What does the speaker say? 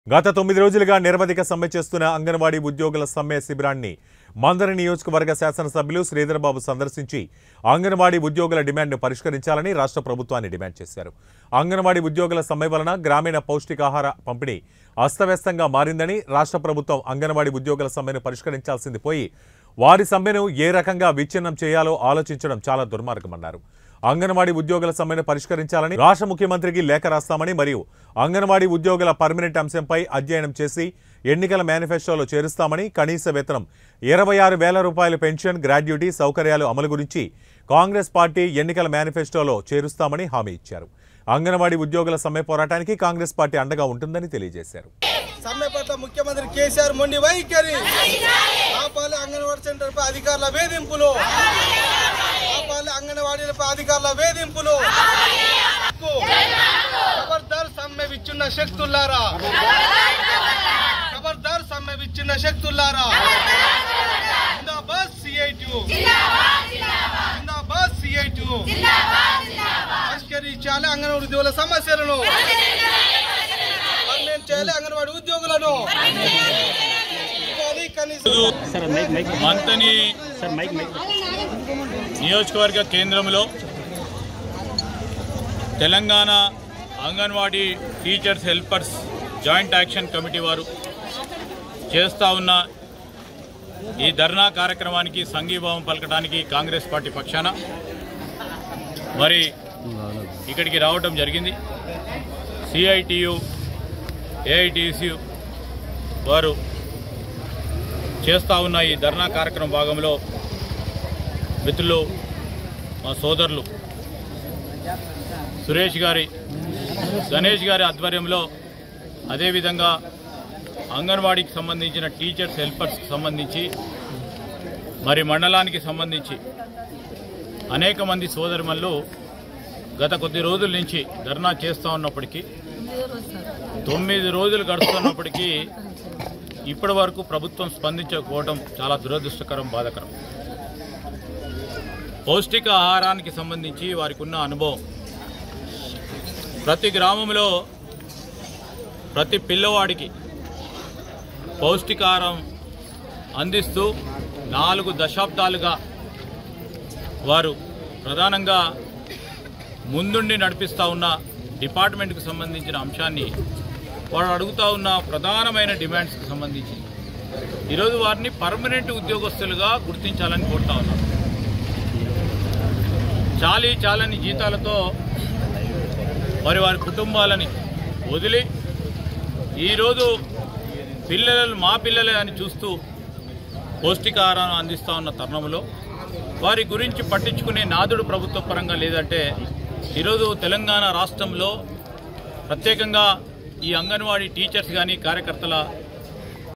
గత తొమ్మిది రోజులుగా నిరవధిక సమ్మె చేస్తున్న అంగన్వాడీ ఉద్యోగుల సమ్మె శిబిరాన్ని మందరి నియోజకవర్గ శాసనసభ్యులు శ్రీధరబాబు సందర్శించి అంగన్వాడీ ఉద్యోగుల డిమాండ్ను పరిష్కరించాలని రాష్ట్ర ప్రభుత్వాన్ని డిమాండ్ చేశారు అంగన్వాడీ ఉద్యోగుల సమ్మె వలన గ్రామీణ పౌష్టికాహార పంపిణీ అస్తవ్యస్తంగా మారిందని రాష్ట్ర ప్రభుత్వం అంగన్వాడీ ఉద్యోగుల సమ్మెను పరిష్కరించాల్సింది పోయి వారి సమ్మెను ఏ రకంగా విచ్ఛిన్నం చేయాలో ఆలోచించడం చాలా దుర్మార్గమన్నారు అంగన్వాడీ ఉద్యోగుల సమ్మెను పరిష్కరించాలని రాష్ట్ర ముఖ్యమంత్రికి లేఖ రాస్తామని మరియు అంగన్వాడీ ఉద్యోగుల పర్మనెంట్ అంశంపై అధ్యయనం చేసి ఎన్నికల మేనిఫెస్టోలో చేరుస్తామని కనీస వేతనం ఇరవై ఆరు వేల రూపాయల పెన్షన్ గ్రాడ్యుటీ సౌకర్యాలు అమలు గురించి కాంగ్రెస్ పార్టీ ఎన్నికల మేనిఫెస్టోలో చేరుస్తామని హామీ ఇచ్చారు అంగన్వాడీ ఉద్యోగుల సమ్మె పోరాటానికి కాంగ్రెస్ పార్టీ అండగా ఉంటుందని తెలియజేశారు సమ్మె పట్ల ముఖ్యమంత్రి కేసీఆర్ మొండి వైఖరి ఆపాలి అంగన్వాడీ సెంటర్ పై అధికారుల వేధింపులు ఆపాలి అంగన్వాడీలపై అధికారుల వేధింపులు ఖబర్దార్ సమ్మె విచ్చున్న శక్తులారా ఖబర్దార్ సమ్మె విచ్చున్న శక్తులారా జిందాబాద్ సిఐటి జిందాబాద్ సిఐటి పరిష్కరించాలి అంగన్వాడీ ఉద్యోగుల సమస్యలను పర్మనెంట్ చేయాలి అంగన్వాడీ ఉద్యోగులను ఉపాధి కనీస మంతని నియోజకవర్గ కేంద్రంలో Telangana anganwadi teachers helpers joint action committee వారు చేస్తూ ఉన్న ఈ ధర్నా కార్యక్రమానికి సంఘీభావం పలకడానికి కాంగ్రెస్ పార్టీ పక్షాన మరి ఇక్కడికి రావటం జరిగింది సిఐటియు ఏఐటిసి వారు చేస్తూ ఉన్న ఈ ధర్నా కార్యక్రమం భాగంలో మిత్రులు మా సోదరులు సురేష్ గారి గణేష్ గారి ఆధ్వర్యంలో అదేవిధంగా అంగన్వాడీకి సంబంధించిన టీచర్స్ హెల్పర్స్కి సంబంధించి మరి మండలానికి సంబంధించి అనేక మంది సోదరుమల్లు గత కొద్ది రోజుల నుంచి ధర్నా చేస్తూ ఉన్నప్పటికీ తొమ్మిది రోజులు గడుస్తున్నప్పటికీ ఇప్పటి వరకు ప్రభుత్వం స్పందించకపోవడం చాలా దురదృష్టకరం బాధకరం పౌష్టిక ఆహారానికి సంబంధించి వారికి ఉన్న అనుభవం ప్రతి గ్రామంలో ప్రతి పిల్లవాడికి పౌష్టికాహారం అందిస్తూ నాలుగు దశాబ్దాలుగా వారు ప్రధానంగా ముందుండి నడిపిస్తూ ఉన్న డిపార్ట్మెంట్కి సంబంధించిన అంశాన్ని వారు అడుగుతూ ఉన్న ప్రధానమైన డిమాండ్స్కి సంబంధించి ఈరోజు వారిని పర్మనెంట్ ఉద్యోగస్తులుగా గుర్తించాలని కోరుతా ఉన్నారు చాలీ చాలని జీతాలతో మరి వారి కుటుంబాలని వదిలి ఈరోజు పిల్లలు మా పిల్లలే అని చూస్తూ పౌష్టికాహారం అందిస్తూ ఉన్న తరుణంలో వారి గురించి పట్టించుకునే నాదుడు ప్రభుత్వ పరంగా లేదంటే ఈరోజు తెలంగాణ రాష్ట్రంలో ప్రత్యేకంగా ఈ అంగన్వాడీ టీచర్స్ కానీ కార్యకర్తల